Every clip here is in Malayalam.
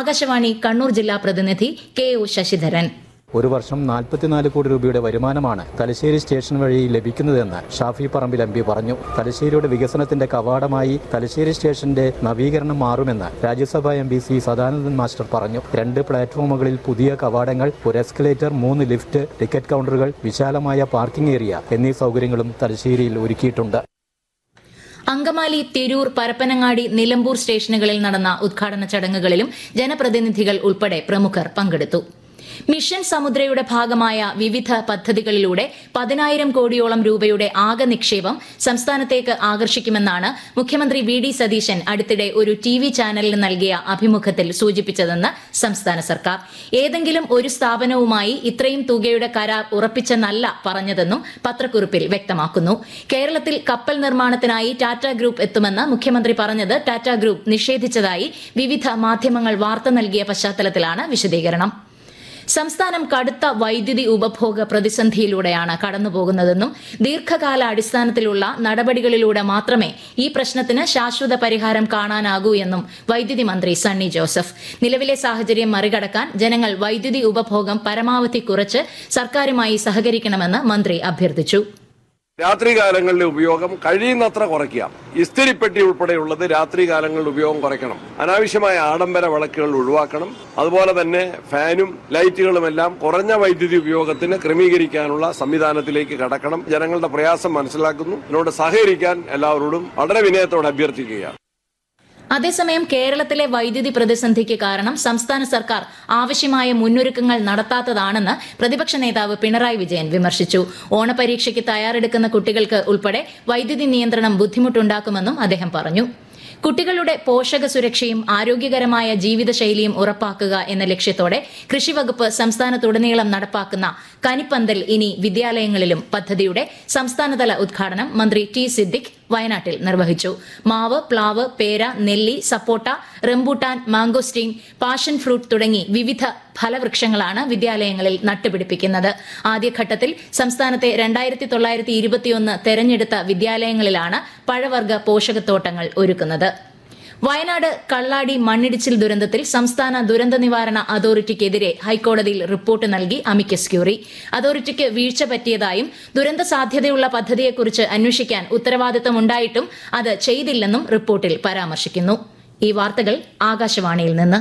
ആകാശവാണി കണ്ണൂർ ജില്ലാ പ്രതിനിധി കെ ഒ ശശിധരൻ ഒരു വർഷം നാൽപ്പത്തിനാല് കോടി രൂപയുടെ വരുമാനമാണ് തലശ്ശേരി സ്റ്റേഷൻ വഴി ലഭിക്കുന്നതെന്ന് ഷാഫി പറമ്പിൽ എം പി പറഞ്ഞു തലശ്ശേരിയുടെ വികസനത്തിന്റെ കവാടമായി തലശ്ശേരി സ്റ്റേഷന്റെ നവീകരണം മാറുമെന്ന് രാജ്യസഭാ M P C Sadanandan master പറഞ്ഞു രണ്ട് പ്ലാറ്റ്ഫോമുകളിൽ പുതിയ കവാടങ്ങൾ ഒരു എസ്കലേറ്റർ മൂന്ന് ലിഫ്റ്റ് ടിക്കറ്റ് കൗണ്ടറുകൾ വിശാലമായ പാർക്കിംഗ് ഏരിയ എന്നീ സൗകര്യങ്ങളും തലശ്ശേരിയിൽ ഒരുക്കിയിട്ടുണ്ട് അങ്കമാലി തിരൂർ പരപ്പനങ്ങാടി നിലമ്പൂർ സ്റ്റേഷനുകളിൽ നടന്ന ഉദ്ഘാടന ചടങ്ങുകളിലും ജനപ്രതിനിധികൾ ഉൾപ്പെടെ പ്രമുഖർ പങ്കെടുത്തു മിഷൻ സമുദ്രയുടെ ഭാഗമായ വിവിധ പദ്ധതികളിലൂടെ പതിനായിരം കോടിയോളം രൂപയുടെ ആകെ നിക്ഷേപം സംസ്ഥാനത്തേക്ക് ആകർഷിക്കുമെന്നാണ് മുഖ്യമന്ത്രി വി ഡി സതീശൻ അടുത്തിടെ ഒരു ടി വി ചാനലിന് നൽകിയ അഭിമുഖത്തിൽ സൂചിപ്പിച്ചതെന്ന് സംസ്ഥാന സർക്കാർ ഏതെങ്കിലും ഒരു സ്ഥാപനവുമായി ഇത്രയും തുകയുടെ കരാർ ഉറപ്പിച്ചെന്നല്ല പറഞ്ഞതെന്നും പത്രക്കുറിപ്പിൽ വ്യക്തമാക്കുന്നു കേരളത്തിൽ കപ്പൽ നിർമ്മാണത്തിനായി ടാറ്റ ഗ്രൂപ്പ് എത്തുമെന്ന് മുഖ്യമന്ത്രി പറഞ്ഞത് ടാറ്റ ഗ്രൂപ്പ് നിഷേധിച്ചതായി വിവിധ മാധ്യമങ്ങൾ വാർത്ത നൽകിയ പശ്ചാത്തലത്തിലാണ് വിശദീകരണം സംസ്ഥാനം കടുത്ത വൈദ്യുതി ഉപഭോഗ പ്രതിസന്ധിയിലൂടെയാണ് കടന്നുപോകുന്നതെന്നും ദീർഘകാല അടിസ്ഥാനത്തിലുള്ള നടപടികളിലൂടെ മാത്രമേ ഈ പ്രശ്നത്തിന് ശാശ്വത പരിഹാരം കാണാനാകൂ എന്നും വൈദ്യുതി മന്ത്രി സണ്ണി ജോസഫ് നിലവിലെ സാഹചര്യം മറികടക്കാൻ ജനങ്ങൾ വൈദ്യുതി ഉപഭോഗം പരമാവധി കുറച്ച് സർക്കാരുമായി സഹകരിക്കണമെന്ന് മന്ത്രി അഭ്യർത്ഥിച്ചു രാത്രികാലങ്ങളിലെ ഉപയോഗം കഴിയുന്നത്ര കുറയ്ക്കുക ഇസ്തിരിപ്പെട്ടി ഉൾപ്പെടെയുള്ളത് രാത്രികാലങ്ങളിൽ ഉപയോഗം കുറയ്ക്കണം അനാവശ്യമായ ആഡംബര വിളക്കുകൾ ഒഴിവാക്കണം അതുപോലെ തന്നെ ഫാനും ലൈറ്റുകളുമെല്ലാം കുറഞ്ഞ വൈദ്യുതി ഉപയോഗത്തിന് ക്രമീകരിക്കാനുള്ള സംവിധാനത്തിലേക്ക് കടക്കണം ജനങ്ങളുടെ പ്രയാസം മനസ്സിലാക്കുന്നു ഇതിനോട് സഹകരിക്കാൻ എല്ലാവരോടും വളരെ വിനയത്തോടെ അഭ്യർത്ഥിക്കുകയാണ് അതേസമയം കേരളത്തിലെ വൈദ്യുതി പ്രതിസന്ധിക്ക് കാരണം സംസ്ഥാന സർക്കാർ ആവശ്യമായ മുന്നൊരുക്കങ്ങൾ നടത്താത്തതാണെന്ന് പ്രതിപക്ഷ നേതാവ് പിണറായി വിജയൻ വിമർശിച്ചു ഓണപരീക്ഷയ്ക്ക് തയ്യാറെടുക്കുന്ന കുട്ടികൾക്ക് ഉൾപ്പെടെ വൈദ്യുതി നിയന്ത്രണം ബുദ്ധിമുട്ടുണ്ടാക്കുമെന്നും അദ്ദേഹം പറഞ്ഞു കുട്ടികളുടെ പോഷക സുരക്ഷയും ആരോഗ്യകരമായ ജീവിതശൈലിയും ഉറപ്പാക്കുക എന്ന ലക്ഷ്യത്തോടെ കൃഷിവകുപ്പ് സംസ്ഥാനത്തുടനീളം നടപ്പാക്കുന്ന കനിപ്പന്തൽ ഇനി വിദ്യാലയങ്ങളിലും പദ്ധതിയുടെ സംസ്ഥാനതല ഉദ്ഘാടനം മന്ത്രി ടി സിദ്ദിഖ് വയനാട്ടിൽ നിർവഹിച്ചു മാവ് പ്ലാവ് പേര നെല്ലി സപ്പോട്ട റംബൂട്ടാൻ മാംഗോസ്റ്റീൻ പാഷൻ ഫ്രൂട്ട് തുടങ്ങി വിവിധ ഫലവൃക്ഷങ്ങളാണ് വിദ്യാലയങ്ങളിൽ നട്ടുപിടിപ്പിക്കുന്നത് ആദ്യഘട്ടത്തിൽ സംസ്ഥാനത്തെ രണ്ടായിരത്തി തൊള്ളായിരത്തി ഇരുപത്തിയൊന്ന് തെരഞ്ഞെടുത്ത വിദ്യാലയങ്ങളിലാണ് പഴവർഗ പോഷകത്തോട്ടങ്ങൾ ഒരുക്കുന്നത് വയനാട് കള്ളാടി മണ്ണിടിച്ചിൽ ദുരന്തത്തിൽ സംസ്ഥാന ദുരന്ത നിവാരണ അതോറിറ്റിക്കെതിരെ ഹൈക്കോടതിയിൽ റിപ്പോർട്ട് നൽകി അമിക്കസ് ക്യൂറി അതോറിറ്റിക്ക് വീഴ്ച പറ്റിയതായും ദുരന്ത സാധ്യതയുള്ള പദ്ധതിയെക്കുറിച്ച് അന്വേഷിക്കാൻ ഉത്തരവാദിത്തമുണ്ടായിട്ടും അത് ചെയ്തില്ലെന്നും റിപ്പോർട്ടിൽ പരാമർശിക്കുന്നു ഈ വാർത്തകൾ ആകാശവാണിയിൽ നിന്ന്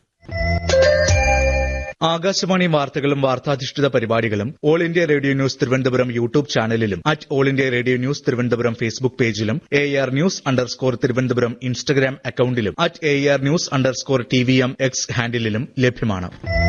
ആകാശവാണി വാർത്തകളും വാർത്താധിഷ്ഠിത പരിപാടികളും All India Radio news Thiruvananthapuram YouTube ചാനലിലും at All India Radio news Thiruvananthapuram Facebook പേജിലും A R news underscore Thiruvananthapuram Instagram അക്കൌണ്ടിലും at A R news underscore T V M X ഹാൻഡിലും ലഭ്യമാണ്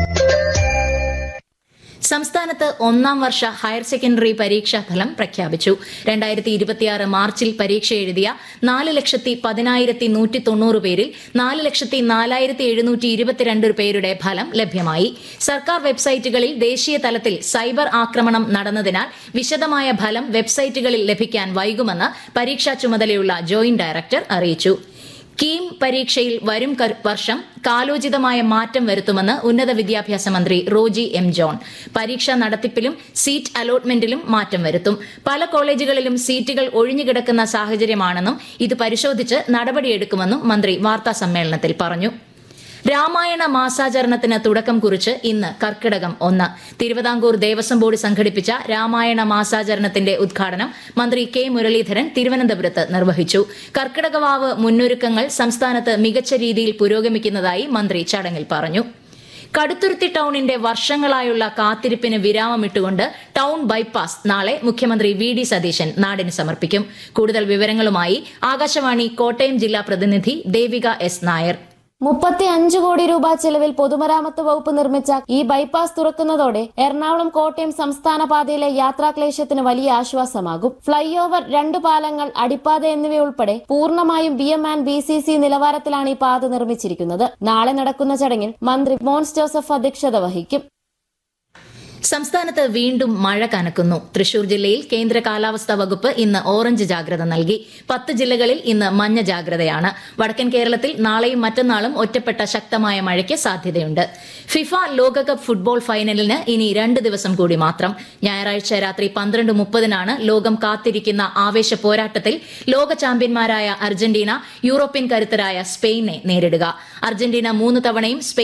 സംസ്ഥാനത്ത് ഒന്നാം വർഷ ഹയർ സെക്കൻഡറി പരീക്ഷാ ഫലം പ്രഖ്യാപിച്ചു രണ്ടായിരത്തി ഇരുപത്തിയാറ് മാർച്ചിൽ പരീക്ഷ എഴുതിയ നാല് ലക്ഷത്തി പതിനായിരത്തി നൂറ്റി തൊണ്ണൂറ് പേരിൽ നാല് ലക്ഷത്തി നാലായിരത്തി എഴുന്നൂറ്റി ഇരുപത്തിരണ്ട് പേരുടെ ഫലം ലഭ്യമായി സർക്കാർ വെബ്സൈറ്റുകളിൽ ദേശീയ തലത്തിൽ സൈബർ ആക്രമണം നടന്നതിനാൽ വിശദമായ ഫലം വെബ്സൈറ്റുകളിൽ ലഭിക്കാൻ വൈകുമെന്ന് പരീക്ഷാ ചുമതലയുള്ള ജോയിന്റ് ഡയറക്ടർ അറിയിച്ചു കീം പരീക്ഷയിൽ വരും കർ- വർഷം കാലോചിതമായ മാറ്റം വരുത്തുമെന്ന് ഉന്നത വിദ്യാഭ്യാസ മന്ത്രി റോജി എം ജോൺ പരീക്ഷാ നടത്തിപ്പിലും സീറ്റ് അലോട്ട്മെന്റിലും മാറ്റം വരുത്തും പല കോളേജുകളിലും സീറ്റുകൾ ഒഴിഞ്ഞുകിടക്കുന്ന സാഹചര്യമാണെന്നും ഇത് പരിശോധിച്ച് നടപടിയെടുക്കുമെന്നും മന്ത്രി വാർത്താ സമ്മേളനത്തിൽ പറഞ്ഞു രാമായണ മാസാചരണത്തിന് തുടക്കം കുറിച്ച് ഇന്ന് കർക്കിടകം ഒന്ന് തിരുവിതാംകൂർ ദേവസ്വം ബോർഡ് സംഘടിപ്പിച്ച രാമായണ മാസാചരണത്തിന്റെ ഉദ്ഘാടനം മന്ത്രി കെ മുരളീധരൻ തിരുവനന്തപുരത്ത് നിർവഹിച്ചു കർക്കിടകവാവ് മുന്നൊരുക്കങ്ങൾ സംസ്ഥാനത്ത് മികച്ച രീതിയിൽ പുരോഗമിക്കുന്നതായി മന്ത്രി ചടങ്ങിൽ പറഞ്ഞു കടുത്തുരുത്തി ടൌണിന്റെ വർഷങ്ങളായുള്ള കാത്തിരിപ്പിന് വിരാമമിട്ടുകൊണ്ട് ടൌൺ ബൈപ്പാസ് നാളെ മുഖ്യമന്ത്രി വി ഡി സതീശൻ നാടിന് സമർപ്പിക്കും കൂടുതൽ വിവരങ്ങളുമായി ആകാശവാണി കോട്ടയം ജില്ലാ പ്രതിനിധി ദേവിക എസ് നായർ മുപ്പത്തി അഞ്ച് കോടി രൂപ ചെലവിൽ പൊതുമരാമത്ത് വകുപ്പ് നിർമ്മിച്ച ഈ ബൈപ്പാസ് തുറക്കുന്നതോടെ എറണാകുളം കോട്ടയം സംസ്ഥാന പാതയിലെ യാത്രാക്ലേശത്തിന് വലിയ ആശ്വാസമാകും ഫ്ലൈ ഓവർ രണ്ട് പാലങ്ങൾ അടിപ്പാത എന്നിവയുൾപ്പെടെ പൂർണ്ണമായും B M and B C C നിലവാരത്തിലാണ് ഈ പാത നിർമ്മിച്ചിരിക്കുന്നത് നാളെ നടക്കുന്ന ചടങ്ങിൽ മന്ത്രി മോൻസ് ജോസഫ് അധ്യക്ഷത വഹിക്കും സംസ്ഥാനത്ത് വീണ്ടും മഴ കനക്കുന്നു തൃശൂർ ജില്ലയിൽ കേന്ദ്ര കാലാവസ്ഥാ വകുപ്പ് ഇന്ന് ഓറഞ്ച് ജാഗ്രത നൽകി പത്ത് ജില്ലകളിൽ ഇന്ന് മഞ്ഞ ജാഗ്രതയാണ് വടക്കൻ കേരളത്തിൽ നാളെയും മറ്റന്നാളും ഒറ്റപ്പെട്ട ശക്തമായ മഴയ്ക്ക് സാധ്യതയുണ്ട് ഫിഫ ലോകകപ്പ് ഫുട്ബോൾ ഫൈനലിന് ഇനി രണ്ട് ദിവസം കൂടി മാത്രം ഞായറാഴ്ച രാത്രി പന്ത്രണ്ട് മുപ്പതിനാണ് ലോകം കാത്തിരിക്കുന്ന ആവേശ പോരാട്ടത്തിൽ ലോക ചാമ്പ്യന്മാരായ അർജന്റീന യൂറോപ്യൻ കരുത്തരായ സ്പെയിനെ നേരിടുക അർജന്റീന മൂന്ന് തവണയും സ്പെയിൻ